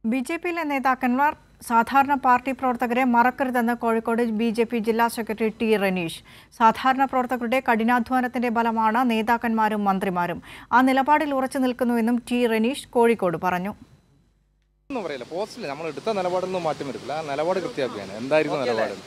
B J പിയിലെ നേതാക്കന്മാർ സാധാരണ പാർട്ടി പ്രവർത്തകരെ മറക്കരുതെന്ന് കോഴിക്കോട് ബി ജെ പി ജില്ലാ സെക്രട്ടറി ടി റനീഷ് സാധാരണ പ്രവർത്തകരുടെ കഠിനാധ്വാനത്തിന്റെ ബലമാണ് നേതാക്കന്മാരും മന്ത്രിമാരും ആ നിലപാടിൽ ഉറച്ചു നിൽക്കുന്നുവെന്നും ടി റനീഷ് കോഴിക്കോട് പറഞ്ഞു ഒന്നും പറയില്ല പോസ്റ്റിൽ നമ്മൾ എടുത്ത നിലപാടൊന്നും മാറ്റം വരത്തില്ല ആ നിലപാട് കൃത്യമാക്കുകയാണ് എന്തായിരുന്നു നിലപാട്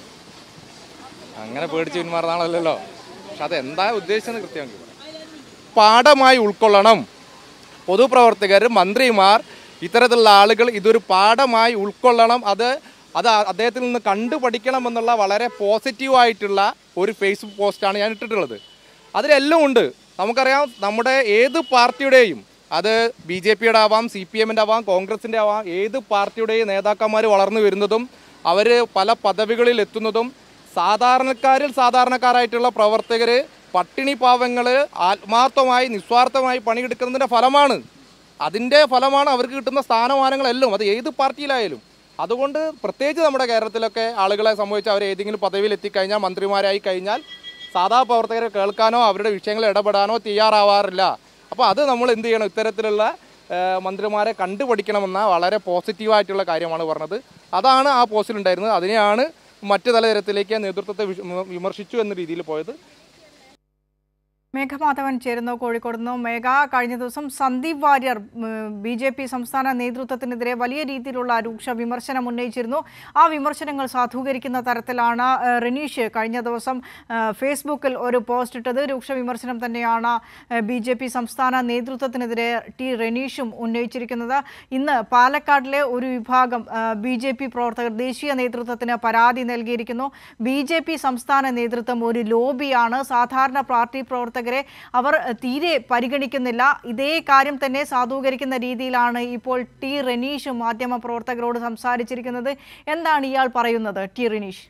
അങ്ങനെ പേടിച്ച് പിന്മാറുന്നതാണല്ലോ പക്ഷെ അത് എന്താ ഉദ്ദേശിച്ചത് കൃത്യമാക്കി പാഠമായി ഉൾക്കൊള്ളണം പൊതുപ്രവർത്തകർ മന്ത്രിമാർ ഇത്തരത്തിലുള്ള ആളുകൾ ഇതൊരു പാഠമായി ഉൾക്കൊള്ളണം അത് അത് അദ്ദേഹത്തിൽ നിന്ന് കണ്ടു പഠിക്കണം എന്നുള്ള വളരെ പോസിറ്റീവായിട്ടുള്ള ഒരു ഫേസ്ബുക്ക് പോസ്റ്റാണ് ഞാൻ ഇട്ടിട്ടുള്ളത് അതിലെല്ലാം ഉണ്ട് നമുക്കറിയാം നമ്മുടെ ഏത് പാർട്ടിയുടെയും അത് ബി ജെ പിയുടെ ആവാം സി പി എമ്മിൻ്റെ ആവാം കോൺഗ്രസിൻ്റെ ആവാം ഏത് പാർട്ടിയുടെയും നേതാക്കന്മാർ വളർന്നു വരുന്നതും അവർ പല പദവികളിൽ എത്തുന്നതും സാധാരണക്കാരിൽ സാധാരണക്കാരായിട്ടുള്ള പ്രവർത്തകർ പട്ടിണി പാവങ്ങൾ ആത്മാർത്ഥമായി നിസ്വാർത്ഥമായി പണിയെടുക്കുന്നതിൻ്റെ ഫലമാണ് അതിൻ്റെ ഫലമാണ് അവർക്ക് കിട്ടുന്ന സ്ഥാനമാനങ്ങളെല്ലാം അത് ഏത് പാർട്ടിയിലായാലും അതുകൊണ്ട് പ്രത്യേകിച്ച് നമ്മുടെ കേരളത്തിലൊക്കെ ആളുകളെ സംബന്ധിച്ച് അവർ ഏതെങ്കിലും പദവിയിൽ എത്തിക്കഴിഞ്ഞാൽ മന്ത്രിമാരായി കഴിഞ്ഞാൽ സാധാ പ്രവർത്തകരെ കേൾക്കാനോ അവരുടെ വിഷയങ്ങളിൽ ഇടപെടാനോ തയ്യാറാവാറില്ല അപ്പോൾ അത് നമ്മൾ എന്ത് ചെയ്യണം ഇത്തരത്തിലുള്ള ആ, മന്ത്രിമാരെ കണ്ടുപഠിക്കണമെന്ന വളരെ പോസിറ്റീവായിട്ടുള്ള കാര്യമാണ് പറഞ്ഞത് അതാണ് ആ പോസ്റ്റിൽ ഉണ്ടായിരുന്നത് അതിനെയാണ് മറ്റു തലതരത്തിലേക്ക് നേതൃത്വത്തെ വിഷ- വിമർശിച്ചു എന്ന രീതിയിൽ പോയത് മേഘമാധവൻ ചേരുന്നു കോഴിക്കോട് നിന്നും മേഘ കഴിഞ്ഞ ദിവസം Sandeep Warrier B J P സംസ്ഥാന നേതൃത്വത്തിനെതിരെ വലിയ രീതിയിലുള്ള രൂക്ഷ വിമർശനം ഉന്നയിച്ചിരുന്നു ആ വിമർശനങ്ങൾ സാധൂകരിക്കുന്ന തരത്തിലാണ് ഏഹ്, റിനീഷ് കഴിഞ്ഞ ദിവസം ഏഹ്, ഫേസ്ബുക്കിൽ ഒരു പോസ്റ്റ് ഇട്ടത് രൂക്ഷ വിമർശനം തന്നെയാണ് ബി ജെ പി സംസ്ഥാന നേതൃത്വത്തിനെതിരെ ടി റെനീഷും ഉന്നയിച്ചിരിക്കുന്നത് ഇന്ന് പാലക്കാടിലെ ഒരു വിഭാഗം ബി ജെ പി പ്രവർത്തകർ ദേശീയ നേതൃത്വത്തിന് പരാതി നൽകിയിരിക്കുന്നു ബി ജെ പി സംസ്ഥാന നേതൃത്വം ഒരു ലോബിയാണ് സാധാരണ പാർട്ടി പ്രവർത്തകരെ അവർ തീരെ പരിഗണിക്കുന്നില്ല ഇതേ കാര്യം തന്നെ സാധൂകരിക്കുന്ന രീതിയിലാണ് ഇപ്പോൾ ടി റെനീഷ് മാധ്യമ പ്രവർത്തകരോട് സംസാരിച്ചിരിക്കുന്നത് എന്താണ് ഇയാൾ പറയുന്നത് ടി റെനീഷ്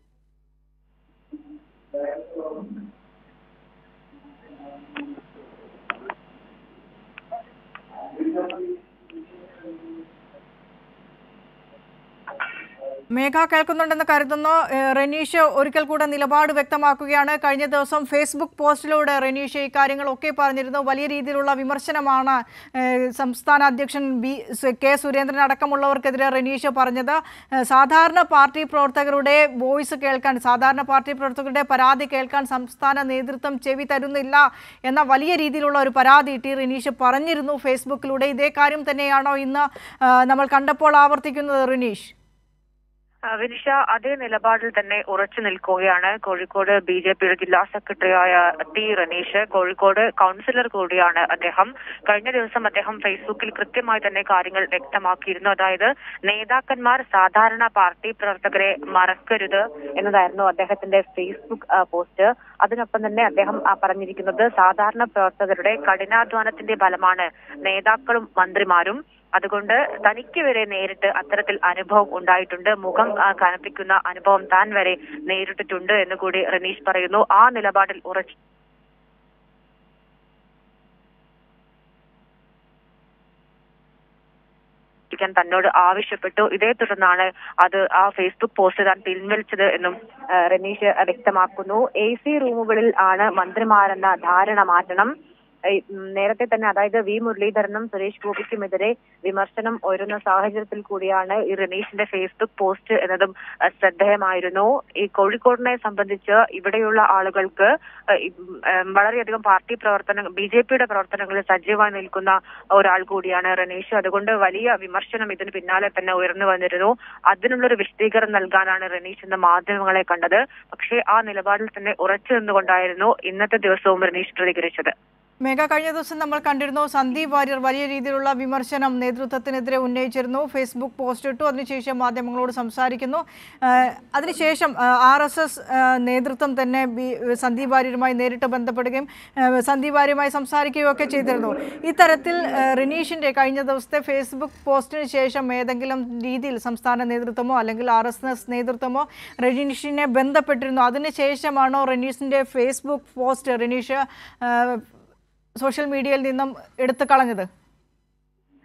മേഘ കേൾക്കുന്നുണ്ടെന്ന് കരുതുന്നു ഏഹ് റെനീഷ് ഒരിക്കൽ കൂടെ നിലപാട് വ്യക്തമാക്കുകയാണ് കഴിഞ്ഞ ദിവസം ഫേസ്ബുക്ക് പോസ്റ്റിലൂടെ റെനീഷ് ഇക്കാര്യങ്ങളൊക്കെ പറഞ്ഞിരുന്നു വലിയ രീതിയിലുള്ള വിമർശനമാണ് ഏഹ് സംസ്ഥാന അധ്യക്ഷൻ ബി സു- കെ സുരേന്ദ്രൻ അടക്കമുള്ളവർക്കെതിരെ റെനീഷ് പറഞ്ഞത് ഏഹ് സാധാരണ പാർട്ടി പ്രവർത്തകരുടെ വോയിസ് കേൾക്കാൻ സാധാരണ പാർട്ടി പ്രവർത്തകരുടെ പരാതി കേൾക്കാൻ സംസ്ഥാന നേതൃത്വം ചെവി തരുന്നില്ല എന്ന വലിയ രീതിയിലുള്ള ഒരു പരാതി ടി റിനീഷ് പറഞ്ഞിരുന്നു ഫേസ്ബുക്കിലൂടെ ഇതേ കാര്യം തന്നെയാണോ ഇന്ന് ആ, നമ്മൾ കണ്ടപ്പോൾ ആവർത്തിക്കുന്നത് റിനീഷ് ആ, വിനിഷ അതേ നിലപാടിൽ തന്നെ ഉറച്ചു നിൽക്കുകയാണ് കോഴിക്കോട് ബി ജെ പിയുടെ ജില്ലാ സെക്രട്ടറിയായ ടി റനീഷ് കോഴിക്കോട് കൗൺസിലർ കൂടിയാണ് അദ്ദേഹം കഴിഞ്ഞ ദിവസം അദ്ദേഹം ഫേസ്ബുക്കിൽ കൃത്യമായി തന്നെ കാര്യങ്ങൾ വ്യക്തമാക്കിയിരുന്നു അതായത് നേതാക്കന്മാർ സാധാരണ പാർട്ടി പ്രവർത്തകരെ മറക്കരുത് എന്നതായിരുന്നു അദ്ദേഹത്തിന്റെ ഫേസ്ബുക്ക് ആ, പോസ്റ്റ് അതിനൊപ്പം തന്നെ അദ്ദേഹം ആ, പറഞ്ഞിരിക്കുന്നത് സാധാരണ പ്രവർത്തകരുടെ കഠിനാധ്വാനത്തിന്റെ ഫലമാണ് നേതാക്കളും മന്ത്രിമാരും അതുകൊണ്ട് തനിക്ക് വരെ നേരിട്ട് അത്തരത്തിൽ അനുഭവം ഉണ്ടായിട്ടുണ്ട് മുഖം ആ, കനപ്പിക്കുന്ന അനുഭവം താൻ വരെ നേരിട്ടിട്ടുണ്ട് എന്ന് കൂടി റനീഷ് പറയുന്നു ആ നിലപാടിൽ ഉറച്ചു ക്കാൻ തന്നോട് ആവശ്യപ്പെട്ടു ഇതേ തുടർന്നാണ് അത് ആ ഫേസ്ബുക്ക് പോസ്റ്റ് താൻ പിൻവലിച്ചത് എന്നും ആ, റനീഷ് വ്യക്തമാക്കുന്നു എ സി റൂമുകളിൽ ആണ് മന്ത്രിമാരെന്ന ധാരണ മാറ്റണം ഈ, ഉം, നേരത്തെ തന്നെ അതായത് വി മുരളീധരനും സുരേഷ് ഗോപിക്കുമെതിരെ വിമർശനം ഉയരുന്ന സാഹചര്യത്തിൽ കൂടിയാണ് ഈ റനീഷിന്റെ ഫേസ്ബുക്ക് പോസ്റ്റ് എന്നതും അഹ്, ശ്രദ്ധേയമായിരുന്നു ഈ കോഴിക്കോടിനെ സംബന്ധിച്ച് ഇവിടെയുള്ള ആളുകൾക്ക് അഹ്, ഈ, ഉം, ഏം, വളരെയധികം പാർട്ടി പ്രവർത്തന ബി ജെ പിയുടെ പ്രവർത്തനങ്ങളിൽ സജീവമായി നിൽക്കുന്ന ഒരാൾ കൂടിയാണ് റനീഷ് അതുകൊണ്ട് വലിയ വിമർശനം ഇതിന് പിന്നാലെ തന്നെ ഉയർന്നു വന്നിരുന്നു അതിനുള്ളൊരു വിശദീകരണം നൽകാനാണ് റനീഷ് ഇന്ന് മാധ്യമങ്ങളെ കണ്ടത് പക്ഷേ ആ നിലപാടിൽ തന്നെ ഉറച്ചു നിന്നുകൊണ്ടായിരുന്നു ഇന്നത്തെ ദിവസവും റനീഷ് പ്രതികരിച്ചത് മേഘ കഴിഞ്ഞ ദിവസം നമ്മൾ കണ്ടിരുന്നു സന്ദീപ് വാര്യർ വലിയ രീതിയിലുള്ള വിമർശനം നേതൃത്വത്തിനെതിരെ ഉന്നയിച്ചിരുന്നു ഫേസ്ബുക്ക് പോസ്റ്റ് ഇട്ടു അതിനുശേഷം മാധ്യമങ്ങളോട് സംസാരിക്കുന്നു ആഹ് അതിനുശേഷം ആർ എസ് എസ് നേതൃത്വം തന്നെ ബി സന്ദീപ് വാര്യരുമായി നേരിട്ട് ബന്ധപ്പെടുകയും ആഹ് സന്ദീപ് വാര്യരുമായി സംസാരിക്കുകയും ഒക്കെ ചെയ്തിരുന്നു ഇത്തരത്തിൽ ആഹ് റിനീഷിൻ്റെ കഴിഞ്ഞ ദിവസത്തെ ഫേസ്ബുക്ക് പോസ്റ്റിന് ശേഷം ഏതെങ്കിലും രീതിയിൽ സംസ്ഥാന നേതൃത്വമോ അല്ലെങ്കിൽ ആർ എസ് എസ് നേതൃത്വമോ റിനീഷിനെ ബന്ധപ്പെട്ടിരുന്നു അതിനുശേഷമാണോ റിനീഷിൻ്റെ ഫേസ്ബുക്ക് പോസ്റ്റ് റിനീഷ് ആഹ് സോഷ്യൽ മീഡിയയിൽ നിന്നും എടുത്തു കളഞ്ഞത്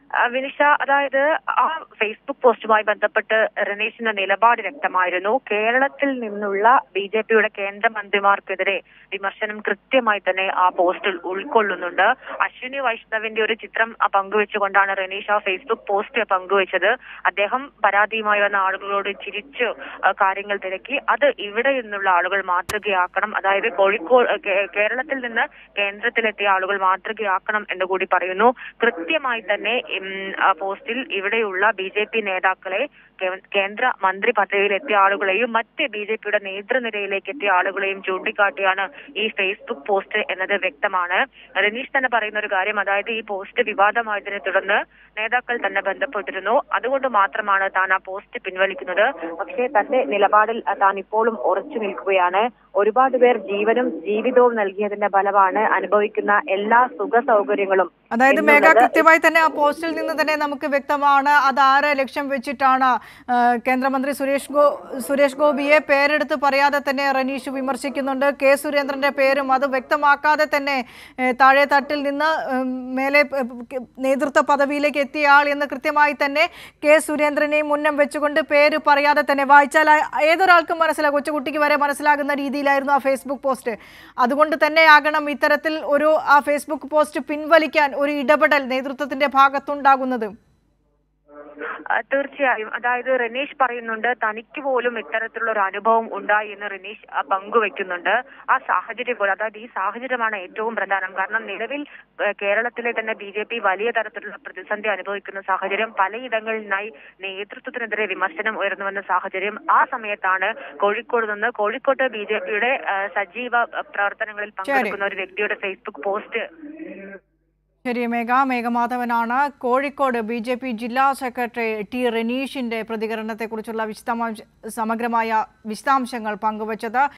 ആ, വിനിഷ അതായത് ആ ഫേസ്ബുക്ക് പോസ്റ്റുമായി ബന്ധപ്പെട്ട് റനീഷിന്റെ നിലപാട് വ്യക്തമായിരുന്നു കേരളത്തിൽ നിന്നുള്ള ബി ജെ പിയുടെ കേന്ദ്രമന്ത്രിമാർക്കെതിരെ വിമർശനം കൃത്യമായി തന്നെ ആ പോസ്റ്റിൽ ഉൾക്കൊള്ളുന്നുണ്ട് അശ്വിനി വൈഷ്ണവിന്റെ ഒരു ചിത്രം ആ, പങ്കുവെച്ചുകൊണ്ടാണ് റനീഷ് ആ ഫേസ്ബുക്ക് പോസ്റ്റ് പങ്കുവെച്ചത് അദ്ദേഹം പരാതിയുമായി വന്ന ആളുകളോട് ചിരിച്ചു ആ, കാര്യങ്ങൾ തിരക്കി അത് ഇവിടെ നിന്നുള്ള ആളുകൾ മാതൃകയാക്കണം അതായത് കോഴിക്കോട് കേ- കേരളത്തിൽ നിന്ന് കേന്ദ്രത്തിലെത്തിയ ആളുകൾ മാതൃകയാക്കണം എന്ന് കൂടി പറയുന്നു കൃത്യമായി തന്നെ ഉം, ആ പോസ്റ്റിൽ ഇവിടെയുള്ള ബി ജെ പി നേതാക്കളെ കേ- കേന്ദ്ര മന്ത്രി പദവിയിൽ എത്തിയ ആളുകളെയും മറ്റ് ബി ജെ പിയുടെ നേതൃനിരയിലേക്ക് എത്തിയ ആളുകളെയും ചൂണ്ടിക്കാട്ടിയാണ് ഈ ഫേസ്ബുക്ക് പോസ്റ്റ് എന്നത് വ്യക്തമാണ് രനീഷ് തന്നെ പറയുന്ന ഒരു കാര്യം അതായത് ഈ പോസ്റ്റ് വിവാദമായതിനെ തുടർന്ന് നേതാക്കൾ തന്നെ ബന്ധപ്പെട്ടിരുന്നു അതുകൊണ്ട് മാത്രമാണ് താൻ ആ പോസ്റ്റ് പിൻവലിക്കുന്നത് പക്ഷേ തന്റെ നിലപാടിൽ താൻ ഇപ്പോഴും ഉറച്ചു നിൽക്കുകയാണ് ഒരുപാട് പേർ ജീവനും ജീവിതവും നൽകിയതിന്റെ ഫലമാണ് അനുഭവിക്കുന്ന എല്ലാ സുഖ സൗകര്യങ്ങളും അതായത് മേഘ എന്നുള്ളത് കൃത്യമായി തന്നെ ആ പോസ്റ്റിൽ നിന്ന് തന്നെ നമുക്ക് വ്യക്തമാണ് അത് ആരെ ലക്ഷ്യം വെച്ചിട്ടാണ് ആ, കേന്ദ്രമന്ത്രി സുരേഷ് ഗോ സുരേഷ് ഗോപിയെ പേരെടുത്ത് പറയാതെ തന്നെ റനീഷ് വിമർശിക്കുന്നുണ്ട് കെ സുരേന്ദ്രന്റെ പേരും അത് വ്യക്തമാക്കാതെ തന്നെ ഏ, താഴെ തട്ടിൽ നിന്ന് ഉം, മേലെ പ- പ- നേതൃത്വ പദവിയിലേക്ക് എത്തിയ ആൾ എന്ന് കൃത്യമായി തന്നെ കെ സുരേന്ദ്രനെയും മുന്നം വെച്ചുകൊണ്ട് പേര് പറയാതെ തന്നെ വായിച്ചാൽ ആ- ഏതൊരാൾക്കും മനസ്സിലാകും കൊച്ചുകുട്ടിക്ക് വരെ മനസ്സിലാകുന്ന രീതിയിലായിരുന്നു ആ ഫേസ്ബുക്ക് പോസ്റ്റ് അതുകൊണ്ട് തന്നെയാകണം ഇത്തരത്തിൽ ഒരു ആ ഫേസ്ബുക്ക് പോസ്റ്റ് പിൻവലിക്കാൻ ഒരു ഇടപെടൽ നേതൃത്വത്തിന്റെ ഭാഗത്തുണ്ടാകുന്നത് ആ, തീർച്ചയായും അതായത് റനീഷ് പറയുന്നുണ്ട് തനിക്ക് പോലും ഇത്തരത്തിലുള്ള ഒരു അനുഭവം ഉണ്ടായി എന്ന് റനീഷ് ആ, പങ്കുവെക്കുന്നുണ്ട് ആ സാഹചര്യം പോലെ അതായത് ഈ സാഹചര്യമാണ് ഏറ്റവും പ്രധാനം കാരണം നിലവിൽ ഏ, കേരളത്തിലെ തന്നെ ബി ജെ പി വലിയ തരത്തിലുള്ള പ്രതിസന്ധി അനുഭവിക്കുന്ന സാഹചര്യം പലയിടങ്ങളിൽ നിന്നായി നേതൃത്വത്തിനെതിരെ വിമർശനം ഉയർന്നു വന്ന സാഹചര്യം ആ സമയത്താണ് കോഴിക്കോട് നിന്ന് കോഴിക്കോട്ട് ബി ജെ പിയുടെ സജീവ ആ, പ്രവർത്തനങ്ങളിൽ പങ്കെടുക്കുന്ന ഒരു വ്യക്തിയുടെ ഫേസ്ബുക്ക് പോസ്റ്റ് ശരി മേഘ മേഘമാധവനാണ് കോഴിക്കോട് ബി ജെ പി ജില്ലാ സെക്രട്ടറി ടി റനീഷിന്റെ പ്രതികരണത്തെക്കുറിച്ചുള്ള വിശദാംശ സമഗ്രമായ വിശദാംശങ്ങൾ പങ്കുവച്ചത്